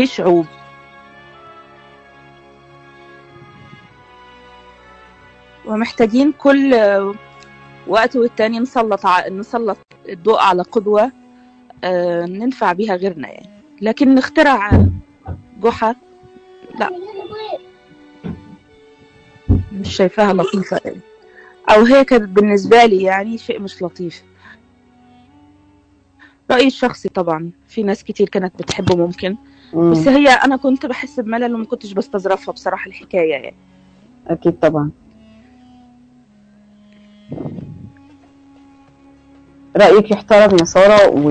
مفيش عوب ومحتاجين كل وقت والتاني نسلط ع... نسلط الضوء على قدوة آه، ننفع بيها غيرنا يعني لكن نخترع جحا لا مش شايفاها لطيفة يعني. أو هي كانت بالنسبة لي يعني شيء مش لطيف رأيي الشخصي طبعا في ناس كتير كانت بتحبه ممكن مم. بس هي أنا كنت بحس بملل وما كنتش بستظرفها بصراحة الحكاية يعني اكيد طبعا رأيك يحترم يا سارة و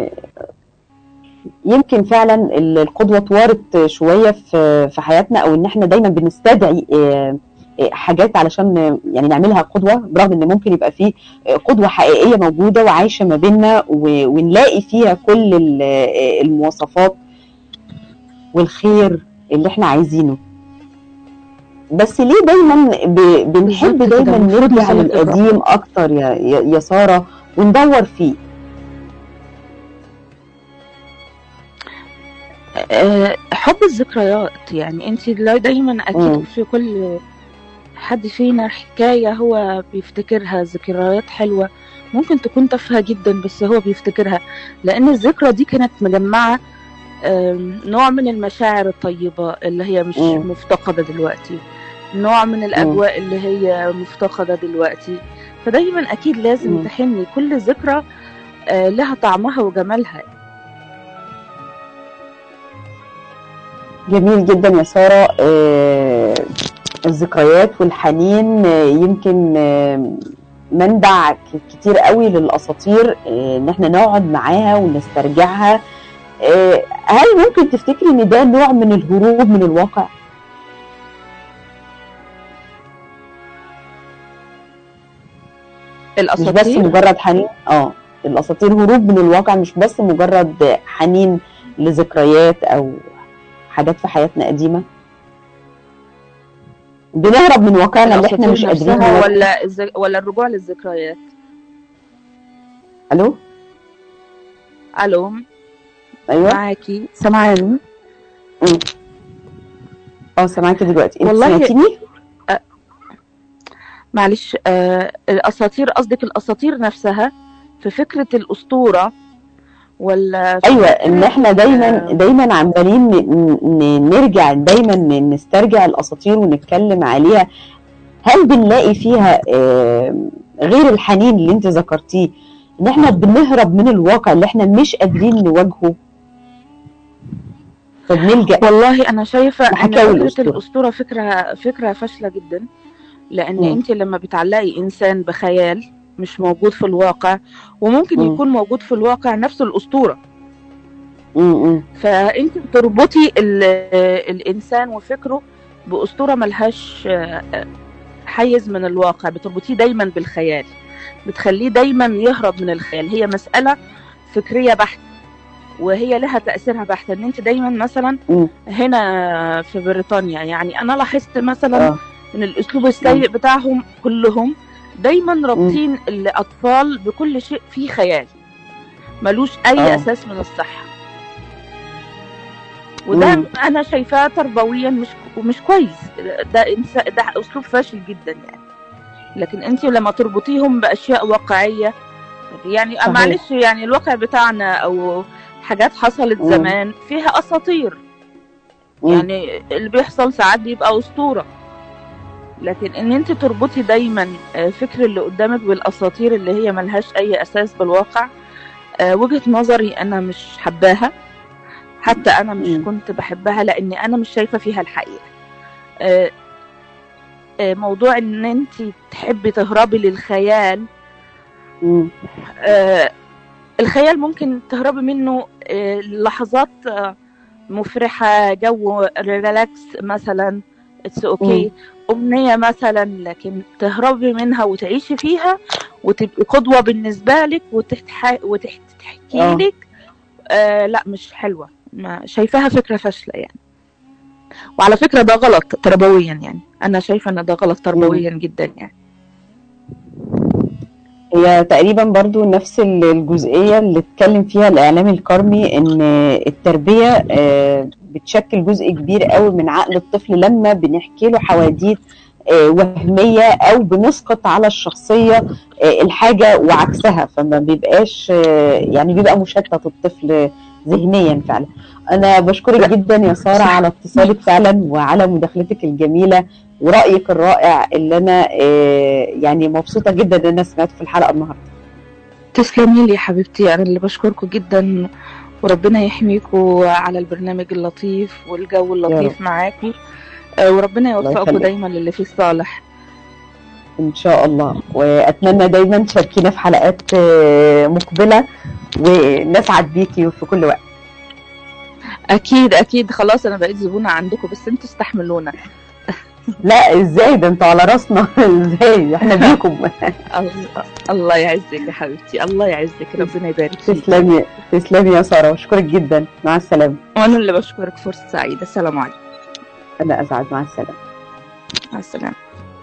يمكن فعلا ال- القدوة اتوارت شوية في في حياتنا او ان احنا دايما بنستدعي آه، آه، حاجات علشان آه، يعني نعملها قدوة برغم ان ممكن يبقى فيه آه، قدوة حقيقية موجودة وعايشة ما بيننا و- ونلاقي فيها كل ال- آه، المواصفات والخير اللي احنا عايزينه بس ليه دايما ب- بنحب بالظبط كده، دايما المفروض نرجع نسلط الضوء. للقديم اكتر يا يا يا سارة وندور فيه آه، حب الذكريات يعني انت لا- دايما اكيد مم. في كل حد فينا حكاية هو بيفتكرها ذكريات حلوة ممكن تكون تافهة جدا بس هو بيفتكرها لأن الذكرى دي كانت مجمعة آم، نوع من المشاعر الطيبة اللي هي مش مم. مفتقدة دلوقتي نوع من الأجواء اللي هي مفتقدة دلوقتي فدايما أكيد لازم مم. تحني كل ذكرى آه، لها طعمها وجمالها جميل جدا يا سارة آه، الذكريات والحنين آه، يمكن آه، منبع ك- كتير قوي للأساطير آه، إن احنا نقعد معاها ونسترجعها آه، هل ممكن تفتكري إن ده نوع من الهروب من الواقع؟ مش بس الأساطير مجرد حنين اه الأساطير هروب من الواقع مش بس مجرد حنين لذكريات أو حاجات في حياتنا قديمة بنهرب من واقعنا اللي احنا مش الأساطير قادرين نفسها نواجهه. ولا الز- ولا الرجوع للذكريات الو ألو ايوه معاكي سامعاني اه سامعاكي دلوقتي انت والله- سمعتيني معلش آه الاساطير قصدك الاساطير نفسها في فكره الاسطوره ولا في ايوه فكرة، ان احنا دايما آه، دايما عمالين ن- ن- نرجع دايما ن- نسترجع الاساطير ونتكلم عليها هل بنلاقي فيها آه، غير الحنين اللي انت ذكرتيه ان احنا بنهرب من الواقع اللي احنا مش قادرين نواجهه فبنلجأ والله انا شايفه ان وحكاوي فكره الأسطورة. الاسطوره فكره فكره فاشله جدا لان مم. انت لما بتعلقي انسان بخيال مش موجود في الواقع وممكن مم. يكون موجود في الواقع نفس الاسطوره م- م. فانت بتربطي ال- الانسان وفكره باسطوره ملهاش آه، حيز من الواقع بتربطيه دايما بالخيال بتخليه دايما يهرب من الخيال هي مساله فكريه بحته وهي لها تاثيرها بحت ان انت دايما مثلا مم. هنا في بريطانيا يعني انا لاحظت مثلا اه من الاسلوب السيء بتاعهم كلهم دايما رابطين الاطفال بكل شيء فيه خيال ملوش اي آه. اساس من الصحه وده مم. انا شايفاه تربويا مش مش كويس ده إنس- ده اسلوب فاشل جدا يعني لكن انت لما تربطيهم باشياء واقعيه يعني صحيح. معلش يعني الواقع بتاعنا او حاجات حصلت مم. زمان فيها اساطير م. يعني اللي بيحصل ساعات بيبقى اسطوره لكن ان انت تربطي دايما آه، فكر اللي قدامك بالاساطير اللي هي ملهاش اي اساس بالواقع آه، وجهه نظري انا مش حباها حتى انا مش مم. كنت بحبها لاني انا مش شايفه فيها الحقيقه آه، آه، موضوع ان انت تحبي تهربي للخيال م. آه، الخيال ممكن تهربي منه آه، لحظات آه، مفرحة جو ريلاكس مثلا اتس اوكي أمنية مثلا لكن تهربي منها وتعيشي فيها وتبقي قدوة بالنسبة لك وتحكي وتحكي آه. لك آه لا مش حلوة ما شايفاها فكرة فاشلة يعني وعلى فكرة ده غلط تربويا يعني أنا شايفة إن ده غلط تربويا جدا يعني هي تقريبا برضو نفس ال- الجزئية اللي اتكلم فيها الإعلام الكرمي إن التربية آه، بتشكل جزء كبير قوي من عقل الطفل لما بنحكي له حواديت آه، وهميه او بنسقط على الشخصيه آه، الحاجه وعكسها فما بيبقاش آه، يعني بيبقى مشتت الطفل ذهنيا فعلا انا بشكرك جدا يا ساره على اتصالك فعلا وعلى مداخلتك الجميله ورايك الرائع اللي انا آه، يعني مبسوطه جدا ان انا سمعته في الحلقه النهارده تسلمي لي يا حبيبتي انا اللي بشكركم جدا وربنا يحميكم على البرنامج اللطيف والجو اللطيف معاكم آه، وربنا الله يوفقكم يخليك. دايما للي فيه الصالح ان شاء الله واتمنى دايما تشاركينا في حلقات آه، مقبله ونسعد بيكي في كل وقت اكيد اكيد خلاص انا بقيت زبونه عندكم بس انتوا استحملونا لا ازاي ده انتوا على راسنا ازاي احنا بيكم الله- الله يعزك يا حبيبتي الله يعزك ربنا يبارك فيك تسلمي تسلمي يا ساره واشكرك جدا مع السلامه وانا اللي بشكرك فرصه سعيده السلام عليكم انا اسعد مع السلامه مع السلامه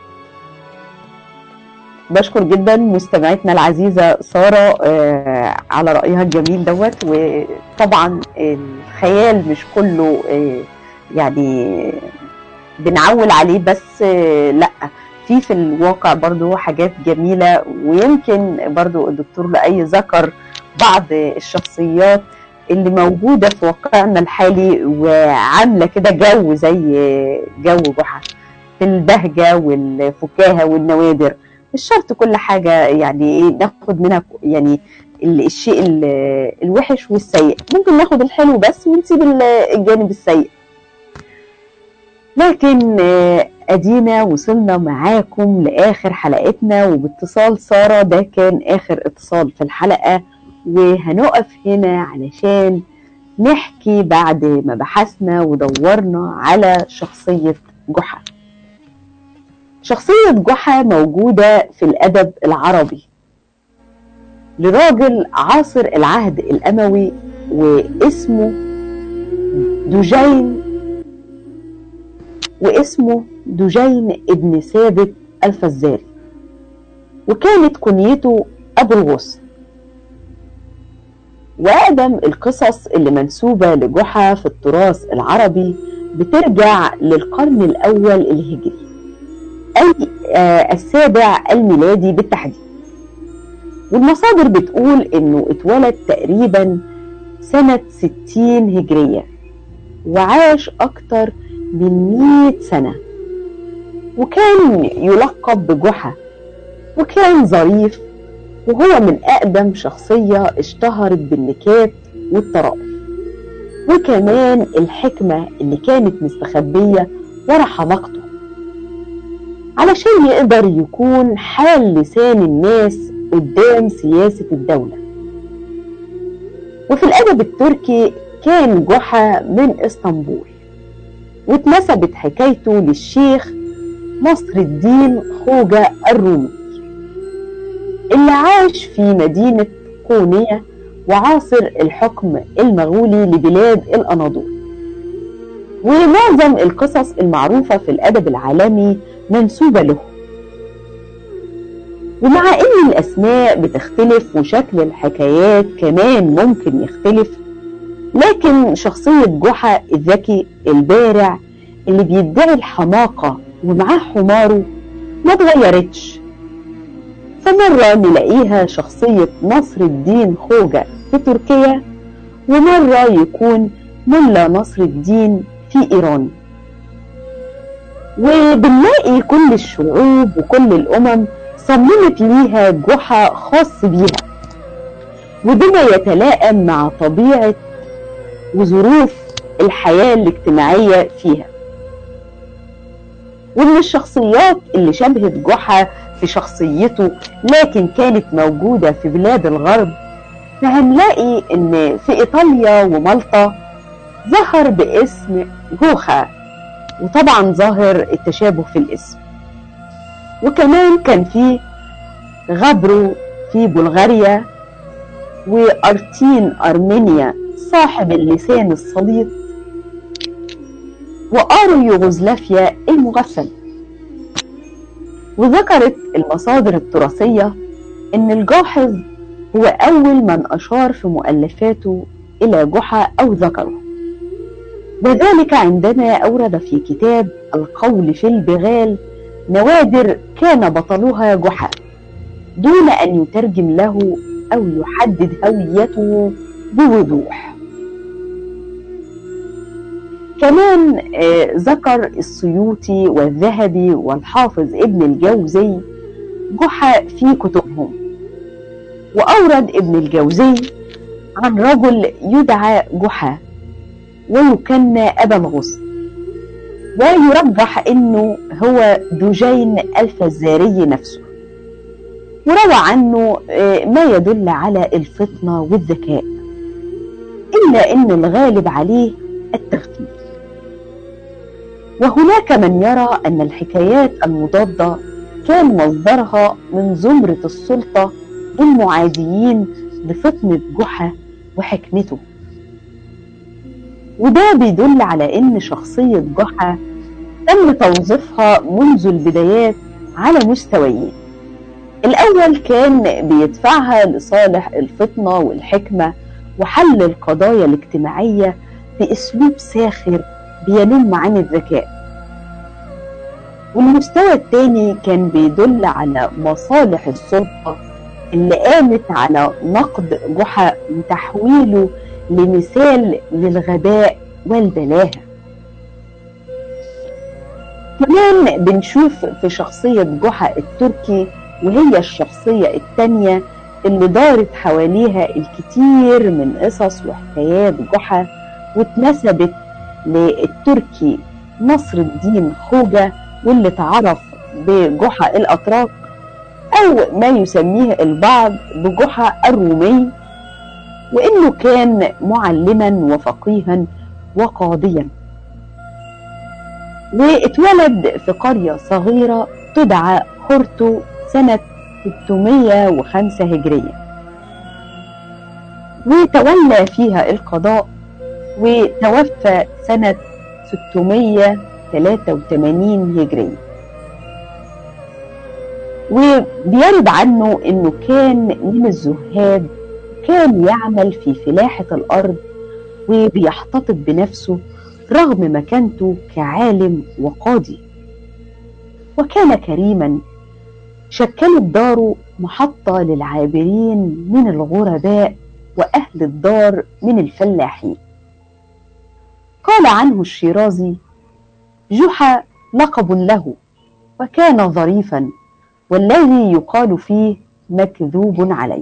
بشكر جدا مستمعتنا العزيزة سارة آه، على رأيها الجميل دوت وطبعا الخيال مش كله آه، يعني بنعول عليه بس آه، لا في في الواقع برضو حاجات جميلة ويمكن برضو الدكتور لأي ذكر بعض الشخصيات اللي موجودة في واقعنا الحالي وعاملة كده جو زي جو جحا في البهجة والفكاهة والنوادر مش شرط كل حاجة يعني ايه ناخد منها ك- يعني ال- الشيء ال- الوحش والسيء ممكن ناخد الحلو بس ونسيب ال- الجانب السيء لكن آه، ادينا وصلنا معاكم لاخر حلقتنا وباتصال ساره ده كان اخر اتصال في الحلقه وهنقف هنا علشان نحكي بعد ما بحثنا ودورنا على شخصيه جحا شخصية جحا موجودة في الأدب العربي لراجل عاصر العهد الأموي واسمه دجين واسمه دجين ابن ثابت الفزاري وكانت كنيته أبو الغصن وأقدم القصص اللي منسوبة لجحا في التراث العربي بترجع للقرن الأول الهجري أي آه، السابع الميلادي بالتحديد والمصادر بتقول انه اتولد تقريبا سنة 60 هجرية وعاش أكتر من 100 سنة وكان يلقب بجحا وكان ظريف وهو من أقدم شخصية اشتهرت بالنكات والطرائف وكمان الحكمة اللي كانت مستخبية ورا حماقته علشان يقدر يكون حال لسان الناس قدام سياسة الدولة وفي الأدب التركي كان جحا من اسطنبول واتنسبت حكايته للشيخ نصر الدين خوجة الرومي اللي عاش في مدينة قونية وعاصر الحكم المغولي لبلاد الأناضول ومعظم القصص المعروفة في الأدب العالمي منسوبة له ومع ان الاسماء بتختلف وشكل الحكايات كمان ممكن يختلف لكن شخصية جحا الذكي البارع اللي بيدعي الحماقة ومعاه حماره ما اتغيرتش فمرة نلاقيها شخصية نصر الدين خوجة في تركيا ومرة يكون ملا نصر الدين في إيران وبنلاقي كل الشعوب وكل الأمم صممت ليها جحا خاص بيها وبما يتلائم مع طبيعة وظروف الحياة الاجتماعية فيها ومن الشخصيات اللي شبهت جحا في شخصيته لكن كانت موجودة في بلاد الغرب فهنلاقي ان في ايطاليا ومالطا ظهر باسم جوخا وطبعا ظاهر التشابه في الاسم وكمان كان في غبرو في بلغاريا وأرتين أرمينيا صاحب اللسان السليط وآرو يوغوسلافيا المغفل وذكرت المصادر التراثية إن الجاحظ هو أول من أشار في مؤلفاته إلى جحا أو ذكره وذلك عندما أورد في كتاب القول في البغال نوادر كان بطلها جحا دون أن يترجم له أو يحدد هويته بوضوح كمان آه ذكر السيوطي والذهبي والحافظ ابن الجوزي جحا في كتبهم وأورد ابن الجوزي عن رجل يدعى جحا ويكنى أبا الغصن ويرجح أنه هو دجين الفزاري نفسه وروى عنه ما يدل على الفطنة والذكاء إلا أن الغالب عليه التغفيل وهناك من يرى أن الحكايات المضادة كان مصدرها من زمرة السلطة المعاديين لفطنة جحا وحكمته وده بيدل على ان شخصية جحا تم توظيفها منذ البدايات على مستويين الاول كان بيدفعها لصالح الفطنة والحكمة وحل القضايا الاجتماعية باسلوب ساخر بينم عن الذكاء والمستوى الثاني كان بيدل على مصالح السلطة اللي قامت على نقد جحا وتحويله لمثال للغباء والبلاهة كمان بنشوف في شخصية جحا التركي وهي الشخصية الثانية اللي دارت حواليها الكثير من قصص وحكايات جحا واتنسبت للتركي نصر الدين خوجة واللي اتعرف بجحا الأتراك أو ما يسميه البعض بجحا الرومي وإنه كان معلما وفقيها وقاضيا واتولد في قرية صغيرة تدعى خورتو سنة 605 هجرية وتولى فيها القضاء وتوفى سنة 683 هجرية وبيرد عنه انه كان من الزهاد كان يعمل في فلاحة الأرض وبيحتفظ بنفسه رغم مكانته كعالم وقاضي وكان كريما شكلت داره محطة للعابرين من الغرباء وأهل الدار من الفلاحين قال عنه الشيرازي جحا لقب له وكان ظريفا والذي يقال فيه مكذوب عليه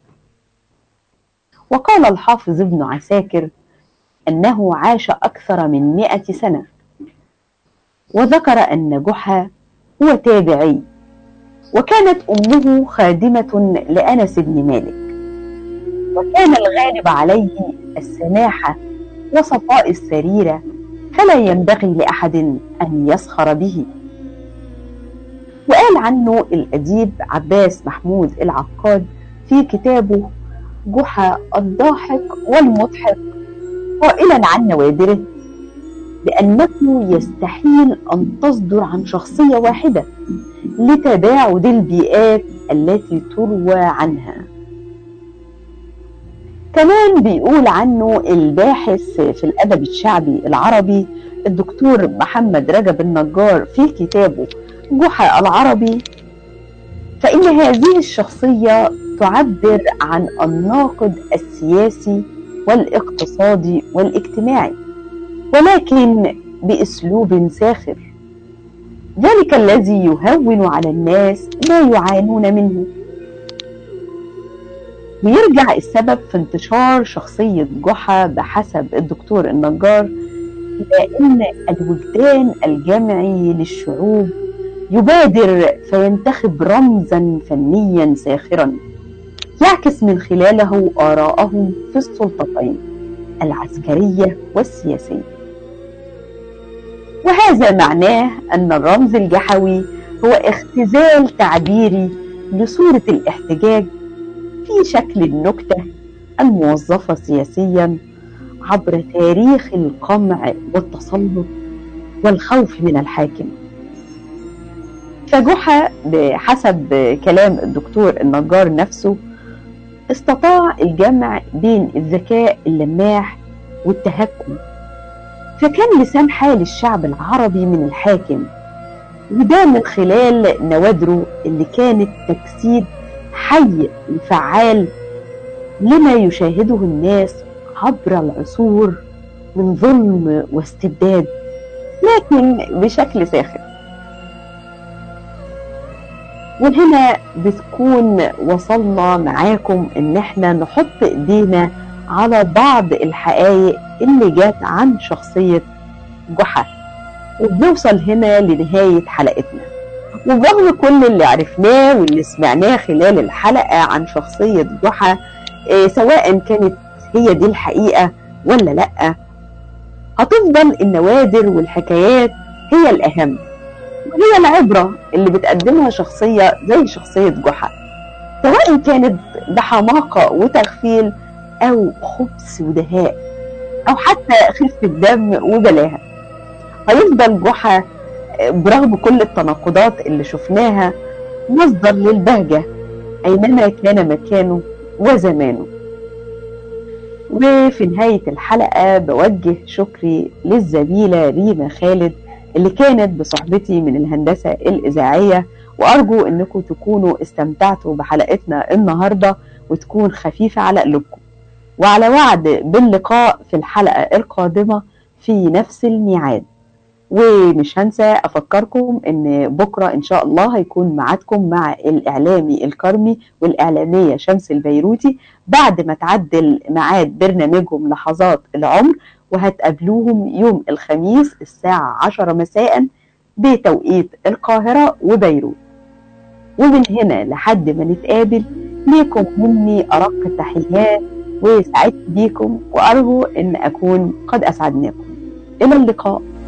وقال الحافظ ابن عساكر أنه عاش أكثر من مئة سنة وذكر أن جحا هو تابعي وكانت أمه خادمة لأنس بن مالك وكان الغالب عليه السماحة وصفاء السريرة فلا ينبغي لأحد أن يسخر به وقال عنه الأديب عباس محمود العقاد في كتابه جحا الضاحك والمضحك قائلا عن نوادره بأنه يستحيل أن تصدر عن شخصية واحدة لتباعد البيئات التي تروى عنها كمان بيقول عنه الباحث في الأدب الشعبي العربي الدكتور محمد رجب النجار في كتابه جحا العربي فإن هذه الشخصية تعبر عن الناقد السياسي والاقتصادي والاجتماعي ولكن باسلوب ساخر ذلك الذي يهون على الناس ما يعانون منه ويرجع السبب في انتشار شخصية جحا بحسب الدكتور النجار إلى أن الوجدان الجمعي للشعوب يبادر فينتخب رمزا فنيا ساخرا يعكس من خلاله آراءهم في السلطتين العسكرية والسياسية وهذا معناه أن الرمز الجحوي هو اختزال تعبيري لصورة الاحتجاج في شكل النكتة الموظفة سياسيا عبر تاريخ القمع والتسلط والخوف من الحاكم فجحا بحسب كلام الدكتور النجار نفسه استطاع الجمع بين الذكاء اللماح والتهكم فكان لسان حال الشعب العربي من الحاكم وده من خلال نوادره اللي كانت تجسيد حي وفعال لما يشاهده الناس عبر العصور من ظلم واستبداد لكن بشكل ساخر وهنا بتكون وصلنا معاكم ان احنا نحط ايدينا على بعض الحقائق اللي جات عن شخصية جحا وبنوصل هنا لنهاية حلقتنا وبرغم كل اللي عرفناه واللي سمعناه خلال الحلقة عن شخصية جحا إيه سواء كانت هي دي الحقيقة ولا لأ هتفضل النوادر والحكايات هي الأهم وهي العبرة اللي بتقدمها شخصية زي شخصية جحا سواء كانت بحماقة وتغفيل أو خبث ودهاء أو حتى خفة دم وبلاهة هيفضل جحا برغم كل التناقضات اللي شفناها مصدر للبهجة أينما كان مكانه وزمانه وفي نهاية الحلقة بوجه شكري للزميلة ريما خالد اللي كانت بصحبتي من الهندسة الإذاعية وأرجو أنكم تكونوا استمتعتوا بحلقتنا النهاردة وتكون خفيفة على قلوبكم وعلى وعد باللقاء في الحلقة القادمة في نفس الميعاد ومش هنسى افكركم ان بكره ان شاء الله هيكون معادكم مع الاعلامي الكرمي والاعلاميه شمس البيروتي بعد ما تعدل ميعاد برنامجهم لحظات العمر وهتقابلوهم يوم الخميس الساعه 10 مساء بتوقيت القاهره وبيروت ومن هنا لحد ما نتقابل ليكم مني ارق التحيات وسعدت بيكم وارجو ان اكون قد اسعدناكم الى اللقاء